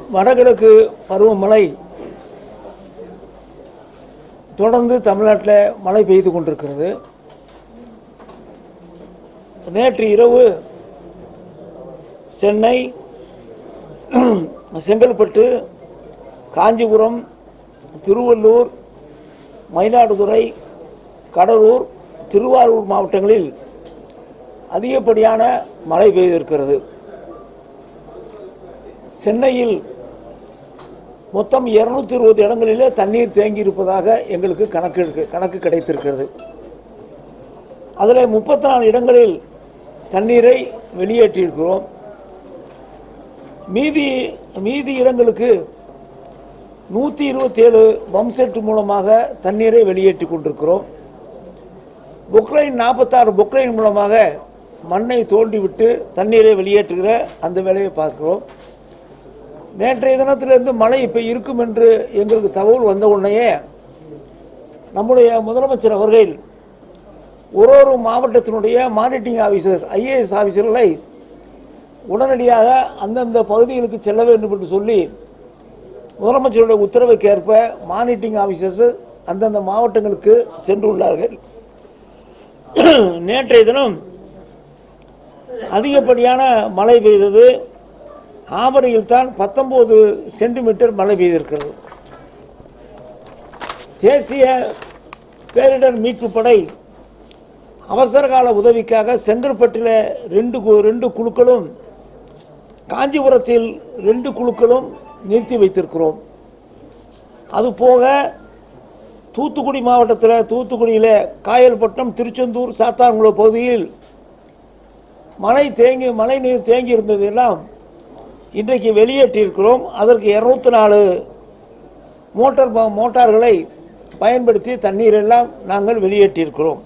வடகிழக்கு பருவமழை தொடர்ந்து தமிழ்நாட்டில் மழை பெய்து கொண்டிருக்கிறது நேற்று இரவு சென்னை செங்கல்பட்டு காஞ்சிபுரம் திருவள்ளூர் மயிலாடுதுறை கடலூர் திருவாரூர் மாவட்டங்களில் அதிகப்படியான மழை பெய்திருக்கிறது சென்னையில் மொத்தம் இருநூத்தி இருபது இடங்களிலே தண்ணீர் தேங்கி இருப்பதாக எங்களுக்கு கணக்கு இருக்கு- கணக்கு கிடைத்திருக்கிறது அதில் முப்பத்தி நாலு இடங்களில் தண்ணீரை வெளியேற்றியிருக்கிறோம் மீதி மீதி இடங்களுக்கு நூற்றி இருபத்தேழு பம்ப் செட் மூலமாக தண்ணீரை வெளியேற்றி கொண்டிருக்கிறோம் பொக்லைன் நாற்பத்தாறு பொக்லைன் மூலமாக மண்ணை தோண்டிவிட்டு தண்ணீரை வெளியேற்றுகிற அந்த வேலையை பார்க்கிறோம் நேற்றைய தினத்திலிருந்து மழை இப்போ இருக்கும் என்று எங்களுக்கு தகவல் வந்த உடனேயே நம்முடைய முதலமைச்சர் அவர்கள் ஒரு ஒரு மாவட்டத்தினுடைய மானிட்டரிங் ஆஃபீஸர்ஸ் ஐஏஎஸ் ஆஃபீஸர்களை உடனடியாக அந்தந்த பகுதிகளுக்கு செல்ல வேண்டும் என்று சொல்லி முதலமைச்சருடைய உத்தரவுக்கு ஏற்ப மானிட்டரிங் ஆஃபீஸர்ஸ் அந்தந்த மாவட்டங்களுக்கு சென்றுள்ளார்கள் நேற்றைய தினம் அதிகப்படியான மழை பெய்தது ஆவடியில் தான் பத்தொன்பது சென்டிமீட்டர் மழை பெய்திருக்கிறது தேசிய பேரிடர் மீட்புப் படை அவசரகால உதவிக்காக செங்கல்பட்டில் ரெண்டு கு- ரெண்டு குழுக்களும் காஞ்சிபுரத்தில் ரெண்டு குழுக்களும் நிறுத்தி வைத்திருக்கிறோம் அதுபோக தூத்துக்குடி மாவட்டத்தில் தூத்துக்குடியில் காயல்பட்டினம் திருச்செந்தூர் சாத்தான்குளம் பகுதியில் மழை தேங்கி மழை நீர் தேங்கி இருந்ததெல்லாம் இன்றைக்கு வெளியேற்றியிருக்கிறோம் அதற்கு இருநூத்தி நாலு மோட்டார் ப- மோட்டார்களை பயன்படுத்தி தண்ணீர் எல்லாம் நாங்கள் வெளியேற்றியிருக்கிறோம்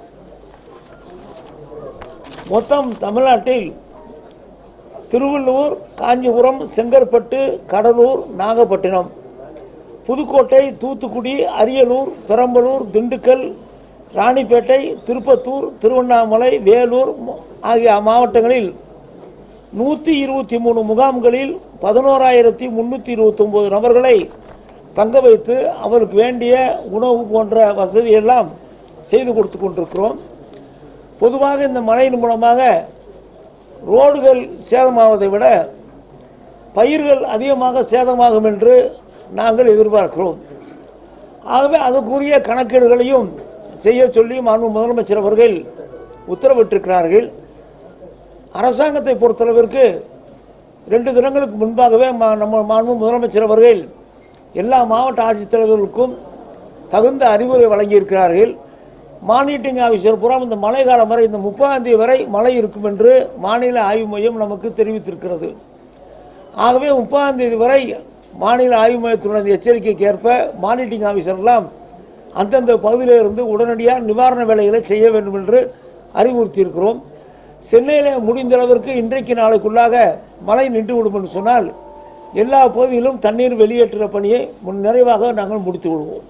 மொத்தம் தமிழ்நாட்டில் திருவள்ளூர் காஞ்சிபுரம் செங்கற்பட்டு கடலூர் நாகப்பட்டினம் புதுக்கோட்டை தூத்துக்குடி அரியலூர் பெரம்பலூர் திண்டுக்கல் ராணிப்பேட்டை திருப்பத்தூர் திருவண்ணாமலை வேலூர் மு- ஆகிய மாவட்டங்களில் நூற்றி இருபத்தி மூணு முகாம்களில் பதினோராயிரத்தி முந்நூற்றி இருபத்தொம்போது நபர்களை தங்க வைத்து அவருக்கு வேண்டிய உணவு போன்ற வசதியெல்லாம் செய்து கொடுத்து கொண்டிருக்கிறோம் பொதுவாக இந்த மழையின் மூலமாக ரோடுகள் சேதமாவதை விட பயிர்கள் அதிகமாக சேதமாகும் என்று நாங்கள் எதிர்பார்க்கிறோம் ஆகவே அதற்குரிய கணக்கீடுகளையும் செய்ய சொல்லி மாண்பு முதலமைச்சர் அவர்கள் உத்தரவிட்டிருக்கிறார்கள் அரசாங்கத்தை பொறுத்தளவிற்கு ரெண்டு தினங்களுக்கு முன்பாகவே மா- நம்ம மாண்பு முதலமைச்சர் அவர்கள் எல்லா மாவட்ட ஆட்சித்தலைவர்களுக்கும் தகுந்த அறிவுரை வழங்கியிருக்கிறார்கள் மானிட்டரிங் ஆஃபீஸர் புறம் இந்த மழை காலம் வரை இந்த முப்பதாம் தேதி வரை மழை இருக்கும் என்று மாநில ஆய்வு மையம் நமக்கு தெரிவித்திருக்கிறது ஆகவே முப்பதாம் தேதி வரை மாநில ஆய்வு மையத்துடன் எச்சரிக்கைக்கு ஏற்ப மானிட்டரிங் ஆஃபீஸர்லாம் அந்தந்த பகுதியிலிருந்து இருந்து உடனடியாக நிவாரண வேலைகளை செய்ய வேண்டும் என்று அறிவுறுத்தியிருக்கிறோம் சென்னையில் முடிந்த அளவிற்கு இன்றைக்கு நாளைக்குள்ளாக மழை நின்றுவிடும் என்று சொன்னால் எல்லா பகுதியிலும் தண்ணீர் வெளியேற்றுகிற பணியை முன் நிறைவாக நாங்கள் முடித்து விடுவோம்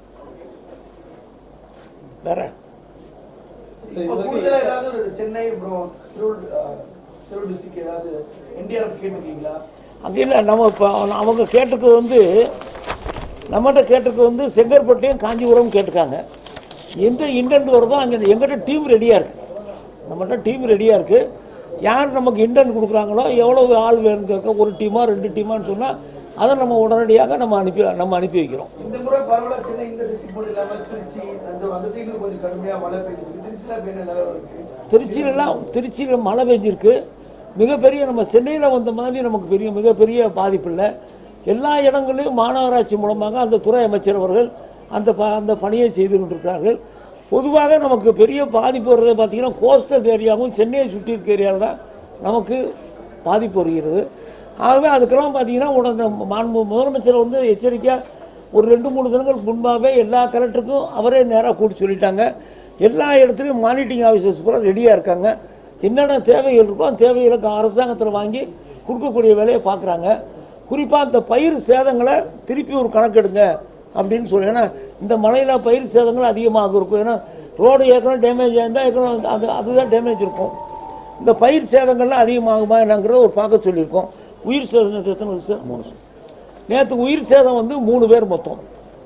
வேற இப்ப கூடுதலா ஏதாவது ஒரு சென்னை அப்புறம் திருவள்ளூர் அஹ், திருவள்ளூர் டிஸ்ட்ரிக்ட் ஏதாவது என்டிஆர்எஃப் கேட்டிருக்கீங்களா அங்கே இல்லை நம்ம இப்போ அவங்க கேட்டிருக்கிறது வந்து நம்மகிட்ட கேட்டிருக்கிறது வந்து செங்கற்பட்டையும் காஞ்சிபுரம் கேட்டிருக்காங்க எந்த இண்டன்ட் வருதோ அங்கே எங்கிட்ட டீம் ரெடியாக இருக்குது நம்மகிட்ட டீம் ரெடியாக இருக்குது யார் நமக்கு இண்டன்ட் கொடுக்குறாங்களோ எவ்வளவு ஆள் வேணும்னு கேட்க ஒரு டீமா ரெண்டு டீமான்னு சொன்னால் அதை நம்ம உடனடியாக நம்ம அனுப்பி நம்ம அனுப்பி வைக்கிறோம் இந்த முறை பரவாயில்ல சென்னை இந்த டிஸ்ட்ரிக்ட் மட்டும் இல்லாம திருச்சி தஞ்சாவூர் அந்த சைடுல கொஞ்சம் கடுமையா மழை பெய்ஞ்சிருக்கு திருச்சியில இப்ப என்ன நிலவரம் இருக்கு திருச்சியிலலாம் திருச்சியில் மழை பெஞ்சிருக்கு மிகப்பெரிய நம்ம சென்னையில் வந்த மாதிரி நமக்கு பெரிய மிகப்பெரிய பாதிப்பு இல்லை எல்லா இடங்களிலும் மாநகராட்சி மூலமாக அந்த துறை அமைச்சர் அவர்கள் அந்த ப அந்த பணியை செய்து கொண்டிருக்கிறார்கள் பொதுவாக நமக்கு பெரிய பாதிப்பு வர்றது பார்த்திங்கன்னா கோஸ்டல் ஏரியாவும் சென்னையை சுற்றி இருக்க ஏரியாவில் தான் நமக்கு பாதிப்பு வருகிறது ஆகவே அதுக்கெல்லாம் பார்த்தீங்கன்னா உடனே மாண்பு முதலமைச்சர் வந்து எச்சரிக்கையாக ஒரு ரெண்டு மூணு தினங்களுக்கு முன்பாகவே எல்லா கலெக்டருக்கும் அவரே நேராக கூட்டி சொல்லிட்டாங்க எல்லா இடத்துலையும் மானிட்டரிங் ஆஃபீஸர்ஸ் பூரா ரெடியாக இருக்காங்க என்னென்ன தேவைகள் இருக்கோ அந்த தேவைகளுக்கு அரசாங்கத்தில் வாங்கி கொடுக்கக்கூடிய வேலையை பார்க்குறாங்க குறிப்பாக அந்த பயிர் சேதங்களை திருப்பி ஒரு கணக்கெடுங்க அப்படின்னு சொல்லி ஏன்னா இந்த மழையில் பயிர் சேதங்கள் அதிகமாக இருக்கும் ஏன்னா ரோடு ஏற்கனவே டேமேஜ் ஆயிருந்தால் ஏற்கனவே அது அதுதான் டேமேஜ் இருக்கும் இந்த பயிர் சேதங்கள்லாம் அதிகமாகுமா என்னங்கிறத ஒரு பார்க்க சொல்லியிருக்கோம் உயிர் சேதம் நேற்று எத்தனை வருது சார் மூணு நேற்று உயிர் சேதம் வந்து மூணு பேர் மொத்தம்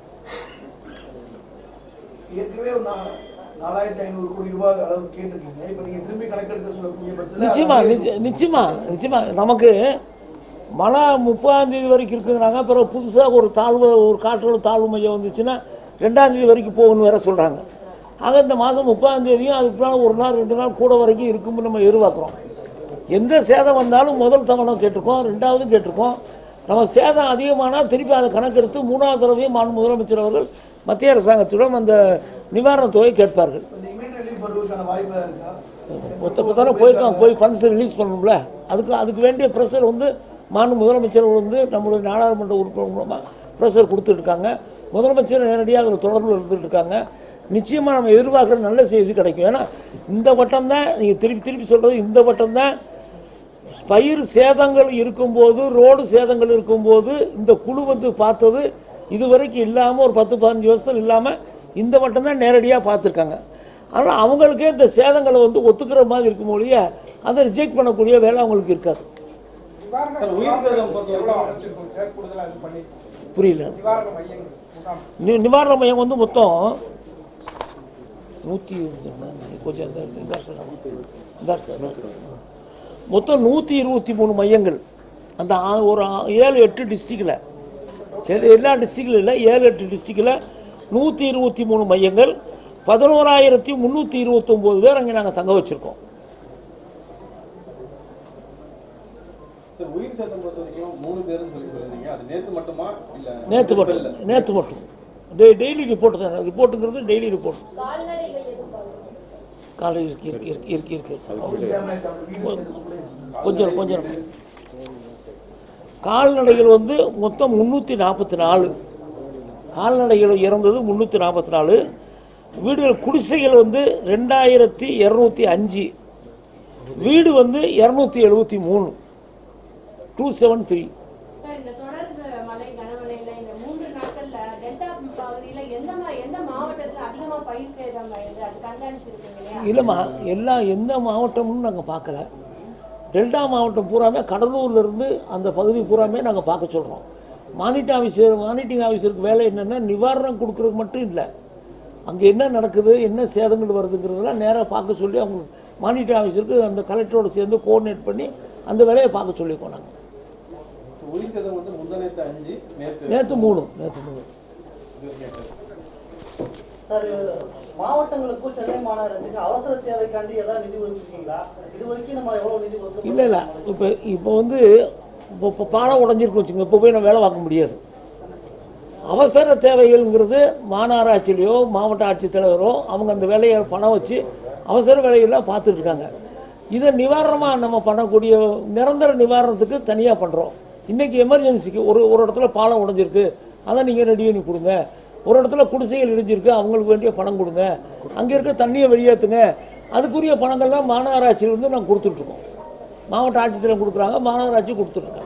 ஏற்கனவே ஒரு நா- நாலாயிரத்தி ஐநூறு கோடி ரூபாய் அளவு கேட்டிருக்கீங்க இப்ப நீங்க திரும்பி கணக்கெடுக்க சொல்லக்கூடிய பட்சத்துல நிச்சயமா நிச்ச- நிச்சயமா நிச்சயமா நமக்கு மழை முப்பதாம் தேதி வரைக்கும் இருக்குங்கிறாங்க பிறகு புதுசாக ஒரு தாழ்வு ஒரு காற்றோட தாழ்வு மையம் வந்துச்சுன்னா ரெண்டாம் தேதி வரைக்கும் போகணும்னு வேற சொல்கிறாங்க ஆக இந்த மாதம் முப்பதாம் தேதியும் அதுக்கு பின்னால் ஒரு நாள் ரெண்டு நாள் கூட வரைக்கும் இருக்கும்னு நம்ம எதிர்பார்க்குறோம் எந்த சேதம் வந்தாலும் முதல் தவணை கேட்டிருக்கோம் ரெண்டாவது கேட்டிருக்கோம் நம்ம சேதம் அதிகமானால் திருப்பி அதை கணக்கெடுத்து மூணாவது தடவையும் மாண்பு முதலமைச்சர் அவர்கள் மத்திய அரசாங்கத்திடம் அந்த நிவாரணத் தொகை கேட்பார்கள் இந்த இமீடியட் ரிலீஃப் வருவதற்கான வாய்ப்பு இருக்கா மொத்த தானே போயிருக்காங்க போய் ஃபண்ட்ஸ் ரிலீஸ் பண்ணணும்ல அதுக்கு அதுக்கு வேண்டிய ப்ரெஷர் வந்து மாண்பு முதலமைச்சர் வந்து நம்மளுடைய நாடாளுமன்ற உறுப்பினர் மூலமாக ப்ரெஷர் கொடுத்துருக்காங்க முதலமைச்சர் நேரடியாக அதில் தொடர்பில் இருந்துட்டு இருக்காங்க நிச்சயமாக நம்ம எதிர்பார்க்குற நல்ல செய்தி கிடைக்கும் ஏன்னா இந்த வட்டம் தான் நீங்கள் திருப்பி திருப்பி சொல்கிறது இந்த வட்டம் தான் பயிர் சேதங்கள் இருக்கும்போது ரோடு சேதங்கள் இருக்கும்போது இந்த குழு வந்து பார்த்தது இதுவரைக்கும் இல்லாமல் ஒரு பத்து பதினஞ்சு வருஷம் இல்லாமல் இந்த வட்டம் தான் நேரடியாக பார்த்துருக்காங்க ஆனால் அவங்களுக்கே இந்த சேதங்களை வந்து ஒத்துக்கிற மாதிரி இருக்கும் ஒழிய அதை ரிஜெக்ட் பண்ணக்கூடிய வேலை அவங்களுக்கு இருக்காது சார், உயிர் சேதம் பொறுத்தவரைக்கும் புரியல நி- நிவாரண மையம் வந்து மொத்தம் நூற்றி கொஞ்சம் இந்த இந்த சார் இந்த சார் மொத்தம் நூற்றி இருபத்தி மூணு மையங்கள் அந்த ஆ- ஒரு ஆ- ஏழு எட்டு டிஸ்ட்ரிக்டில் எல்லா டிஸ்ட்ரிக்டில் இல்லை ஏழு எட்டு டிஸ்ட்ரிக்டில் நூற்றி இருபத்தி மூணு மையங்கள் பதினோராயிரத்தி முந்நூற்றி இருபத்தொம்போது பேர் அங்கே நாங்கள் தங்க வச்சுருக்கோம் சார், உயிர் சேதம் பொறுத்த வரைக்கும் மூணு பேருன்னு சொல்லி சொல்லியிருந்தீங்க அது நேத்து மட்டுமா இல்ல நேற்று மட்டும் நேற்று மட்டும் டெ டெய்லி ரிப்போர்ட் தான் ரிப்போர்ட்டுங்கிறது டெய்லி ரிப்போர்ட் கால்நடைகள் எதுவும் பாருங்க காலை இருக்கு இருக்கு இருக்கு இருக்கு இருக்கு டேமேஜ் ஆகும் வீடு சேதம் கூட கொஞ்சம் கொஞ்சம் கால்நடைகள் வந்து மொத்தம் முந்நூற்றி நாற்பத்தி நாலு கால்நடைகள் இறந்தது முந்நூற்றி நாற்பத்தி நாலு வீடுகள் குடிசைகள் வந்து ரெண்டாயிரத்தி இரநூத்தி அஞ்சு வீடு வந்து இரநூத்தி எழுபத்தி மூணு டூ செவன் த்ரீ சார், இந்த தொடர் மழை கனமழையில இந்த மூன்று நாட்கள்ல டெல்டா பகுதியில எந்த மா- எந்த மாவட்டத்துல அதிகமா பயிர் சேதம் ஆயிடுது அது கண்காணிச்சிருக்கீங்க இல்லையா இல்லைம்மா எல்லாம் எந்த மாவட்டம்னு நாங்கள் பார்க்கல டெல்டா மாவட்டம் பூராமே கடலூர்ல இருந்து அந்த பகுதி பூராமே நாங்கள் பார்க்க சொல்கிறோம் மானிட்டர் ஆஃபீஸர் மானிட்டிங் ஆஃபீஸருக்கு வேலை என்னென்னா நிவாரணம் கொடுக்கறது மட்டும் இல்லை அங்கே என்ன நடக்குது என்ன சேதங்கள் வருதுங்கிறதெல்லாம் நேராக பார்க்க சொல்லி அவங்க மானிட்டர் ஆஃபீஸருக்கு அந்த கலெக்டரோட சேர்ந்து கோஆர்டினேட் பண்ணி அந்த வேலையை பார்க்க சொல்லியிருக்கோம் நாங்கள் உயிர் சேதம் வந்து முந்தநேத்து அஞ்சு நேத்து நேற்று மூணு நேற்று மூணு சார் மாவட்டங்களுக்கும் சென்னை மாநகராட்சிக்கு அவசர தேவைக்காண்டி ஏதாவது நிதி ஒதுக்கிருக்கீங்களா இது வரைக்கும் நம்ம எவ்வளவு நிதி ஒதுக்க இல்லை இல்லை இப்போ இப்போ வந்து இப்போ இப்போ பாலம் உடஞ்சிருக்கு வச்சுங்க இப்போ போய் நம்ம வேலை பார்க்க முடியாது அவசர தேவைகள்ங்கிறது மாநகராட்சியிலையோ மாவட்ட ஆட்சித்தலைவரோ அவங்க அந்த வேலையை பணம் வச்சு அவசர வேலைகள்லாம் பார்த்துட்டு இருக்காங்க இதை நிவாரணமாக நம்ம பண்ணக்கூடிய நிரந்தர நிவாரணத்துக்கு தனியாக பண்ணுறோம் இன்றைக்கி எமர்ஜென்சிக்கு ஒரு ஒரு இடத்துல பாலம் உடைஞ்சிருக்கு அதை நீங்கள் ரெடி பண்ணி கொடுங்க ஒரு இடத்துல குடிசைகள் இடிஞ்சிருக்கு அவங்களுக்கு வேண்டிய பணம் கொடுங்க அங்கே இருக்க தண்ணியை வெளியேற்றுங்க அதுக்குரிய பணங்கள்லாம் மாநகராட்சியிலேருந்து நாங்கள் கொடுத்துட்ருக்கோம் மாவட்ட ஆட்சித்தலைவர் கொடுக்குறாங்க மாநகராட்சி கொடுத்துட்ருக்காங்க